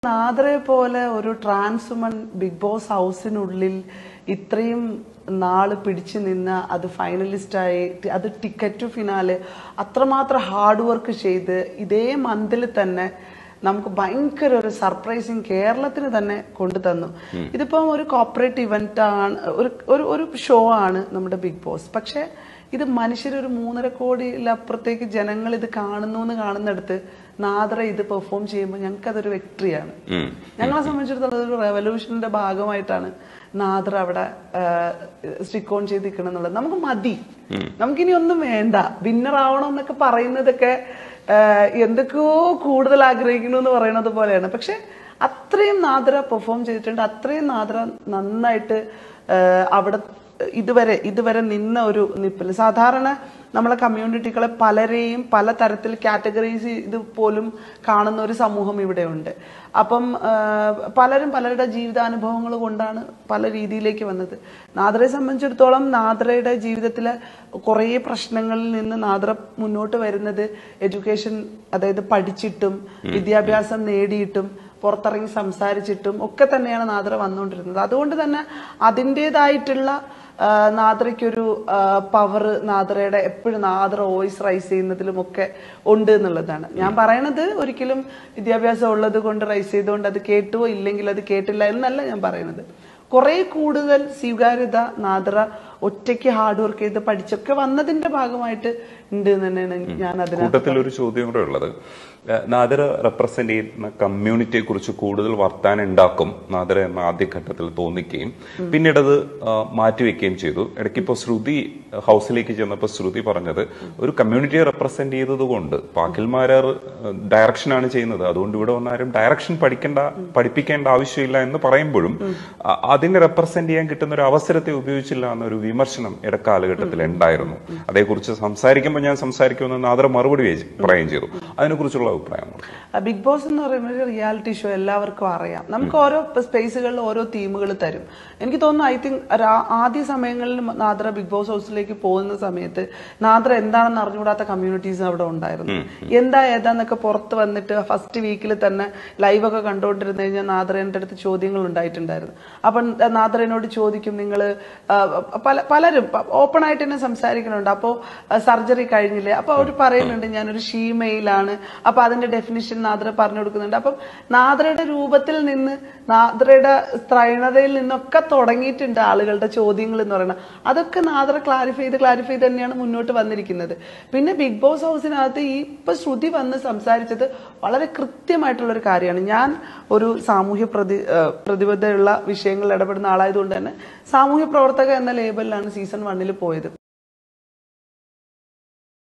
നാദറെ പോലെ ഒരു trans woman big boss ഹൗസിനുള്ളിൽ ഇത്രയും നാള് പിടിച്ചു നിന്ന് അത് ഫൈനലിസ്റ്റായി അത് ടിക്കറ്റ് ടു ഫിനാല് അത്രമാത്രം ഹാർഡ് വർക്ക് ചെയ്ത് ഇതേ മന്തിൽ തന്നെ നമുക്ക് ഭയങ്കര ഒരു സർപ്രൈസിങ് കേരളത്തിന് തന്നെ കൊണ്ടു തന്നു ഇതിപ്പം ഒരു കോപ്പറേറ്റ് ഇവന്റ് ആണ് ഒരു ഒരു ഒരു ഷോ ആണ് നമ്മുടെ ബിഗ് ബോസ് പക്ഷെ ഇത് മനുഷ്യരൊരു മൂന്നര കോടിയിലപ്പുറത്തേക്ക് ജനങ്ങൾ ഇത് കാണുന്നു എന്ന് കാണുന്നിടത്ത് നാദറ ഇത് പെർഫോം ചെയ്യുമ്പോൾ ഞങ്ങൾക്ക് അതൊരു വെക്ടറിയാണ് ഞങ്ങളെ സംബന്ധിച്ചിടത്തോളം ഒരു റെവല്യൂഷന്റെ ഭാഗമായിട്ടാണ് നാദർ അവിടെ സ്റ്റിക്ക് ഓൺ ചെയ്ത് നിൽക്കണം എന്നുള്ളത് നമുക്ക് മതി നമുക്കിനി ഒന്നും വേണ്ട വിന്നർ ആവണം എന്നൊക്കെ പറയുന്നതൊക്കെ ആ, എന്തൊക്കെയോ കൂടുതൽ ആഗ്രഹിക്കുന്നു എന്ന് പറയുന്നത് പോലെയാണ് പക്ഷെ അത്രയും നാദര പെർഫോം ചെയ്തിട്ടുണ്ട് അത്രയും നാദര നന്നായിട്ട് ആ, അവിടെ ഇതുവരെ ഇതുവരെ നിന്ന ഒരു നിപ്പിൽ സാധാരണ നമ്മളെ കമ്മ്യൂണിറ്റികളെ പലരെയും പല തരത്തിൽ കാറ്റഗറൈസ് ചെയ്ത് പോലും കാണുന്ന ഒരു സമൂഹം ഇവിടെ ഉണ്ട് അപ്പം ആ, പലരും പലരുടെ ജീവിതാനുഭവങ്ങൾ കൊണ്ടാണ് പല രീതിയിലേക്ക് വന്നത് നാദ്രയെ സംബന്ധിച്ചിടത്തോളം നാദ്രയുടെ ജീവിതത്തിലെ കുറേ പ്രശ്നങ്ങളിൽ നിന്ന് നാദ്ര മുന്നോട്ട് വരുന്നത് എഡ്യൂക്കേഷൻ അതായത് പഠിച്ചിട്ടും വിദ്യാഭ്യാസം നേടിയിട്ടും പുറത്തിറങ്ങി സംസാരിച്ചിട്ടും ഒക്കെ തന്നെയാണ് നാദ്ര വന്നുകൊണ്ടിരുന്നത് അതുകൊണ്ട് തന്നെ അതിൻ്റെതായിട്ടുള്ള നാദ്രയ്ക്കൊരു പവർ നാദ്രയുടെ എപ്പോഴും നാദ്ര വോയിസ് റൈസ് ചെയ്യുന്നതിലും ഒക്കെ ഉണ്ട് എന്നുള്ളതാണ് ഞാൻ പറയണത് ഒരിക്കലും വിദ്യാഭ്യാസം ഉള്ളത് കൊണ്ട് റൈസ് ചെയ്തുകൊണ്ട് അത് കേട്ടോ ഇല്ലെങ്കിൽ അത് കേട്ടില്ല എന്നല്ല ഞാൻ പറയുന്നത് കുറെ കൂടുതൽ സ്വീകാര്യത നാദ്ര ഒറ്റയ്ക്ക് ഹാർഡ് വർക്ക് ചെയ്ത് പഠിച്ചൊക്കെ വന്നതിന്റെ ഭാഗമായിട്ട് ഉണ്ട് എന്ന് തന്നെയാണ് ഞാൻ അതിനകത്ത് കൂട്ടത്തിൽ ഒരു ചോദ്യം കൂടെ ഉള്ളത് ഏഹ് നാദര റെപ്രസെന്റ് ചെയ്യുന്ന കമ്മ്യൂണിറ്റിയെ കുറിച്ച് കൂടുതൽ വർത്താനം ഉണ്ടാക്കും നാദര എന്ന ആദ്യഘട്ടത്തിൽ തോന്നിക്കുകയും പിന്നീട് അത് ആ, മാറ്റിവെക്കുകയും ചെയ്തു ഇടയ്ക്ക് ഇപ്പോൾ ശ്രുതി ഹൗസിലേക്ക് ചെന്നപ്പോൾ ശ്രുതി പറഞ്ഞത് ഒരു കമ്മ്യൂണിറ്റിയെ റെപ്രസെന്റ് ചെയ്തത് കൊണ്ട് പാക്കിൽമാരാർ ഡയറക്ഷനാണ് ചെയ്യുന്നത് അതുകൊണ്ട് ഇവിടെ വന്ന ആരും ഡയറക്ഷൻ പഠിക്കേണ്ട പഠിപ്പിക്കേണ്ട ആവശ്യമില്ല എന്ന് പറയുമ്പോഴും അ- അതിനെ റെപ്രസെന്റ് ചെയ്യാൻ കിട്ടുന്ന ഒരു അവസരത്തെ ഉപയോഗിച്ചില്ല എന്നൊരു വിമർശനം ഇടക്കാലഘട്ടത്തിൽ ഉണ്ടായിരുന്നു അതേക്കുറിച്ച് സംസാരിക്കുമ്പോൾ ഞാൻ സംസാരിക്കുമെന്ന് നാദര മറുപടി വെച്ച് പറയുകയും ചെയ്തു അതിനെക്കുറിച്ചുള്ള അഭിപ്രായം ആ, ബിഗ് ബോസ് എന്ന് പറയുന്ന ഒരു റിയാലിറ്റി ഷോ എല്ലാവർക്കും അറിയാം നമുക്ക് ഓരോ സ്പേസുകളിൽ ഓരോ തീമുകൾ തരും എനിക്ക് തോന്നുന്നു ഐ തിങ്ക് ആദ്യ സമയങ്ങളിൽ നാദ്ര ബിഗ് ബോസ് ഹൗസിലേക്ക് പോകുന്ന സമയത്ത് നാദ്ര എന്താണെന്ന് അറിഞ്ഞുകൂടാത്ത കമ്മ്യൂണിറ്റീസ് അവിടെ ഉണ്ടായിരുന്നു എന്താ ഏതാന്നൊക്കെ പുറത്ത് വന്നിട്ട് ഫസ്റ്റ് വീക്കിൽ തന്നെ ലൈവ് ഒക്കെ കണ്ടുകൊണ്ടിരുന്നു കഴിഞ്ഞാൽ നാദ്രേന്റെ അടുത്ത് ചോദ്യങ്ങൾ ഉണ്ടായിട്ടുണ്ടായിരുന്നു അപ്പം നാദ്രനോട് ചോദിക്കും നിങ്ങൾ പല പലരും ഓപ്പൺ ആയിട്ട് തന്നെ സംസാരിക്കുന്നുണ്ട് അപ്പോൾ സർജറി കഴിഞ്ഞില്ലേ അപ്പൊ അവർ പറയുന്നുണ്ട് ഞാനൊരു ഷീമെയിലാണ് അപ്പൊ അതിന്റെ ഡെഫിനിഷൻ നാദ്ര പറഞ്ഞു കൊടുക്കുന്നുണ്ട് അപ്പം നാദ്രയുടെ രൂപത്തിൽ നിന്ന് നാദ്രയുടെ സ്ത്രൈണതയിൽ നിന്നൊക്കെ തുടങ്ങിയിട്ടുണ്ട് ആളുകളുടെ ചോദ്യങ്ങൾ എന്ന് പറയുന്നത് അതൊക്കെ നാദ്ര ക്ലാരിഫൈ ചെയ്ത് ക്ലാരിഫൈ ചെയ്ത് തന്നെയാണ് മുന്നോട്ട് വന്നിരിക്കുന്നത് പിന്നെ ബിഗ് ബോസ് ഹൗസിനകത്ത് ഈ ഇപ്പൊ ശ്രുതി വന്ന് സംസാരിച്ചത് വളരെ കൃത്യമായിട്ടുള്ള ഒരു കാര്യമാണ് ഞാൻ ഒരു സാമൂഹ്യ പ്രതി ആ, പ്രതിബദ്ധതയുള്ള വിഷയങ്ങളിൽ ഇടപെടുന്ന ആളായതുകൊണ്ട് തന്നെ സാമൂഹ്യ പ്രവർത്തക എന്ന ലേബലിലാണ് സീസൺ വണ്ണിൽ പോയത്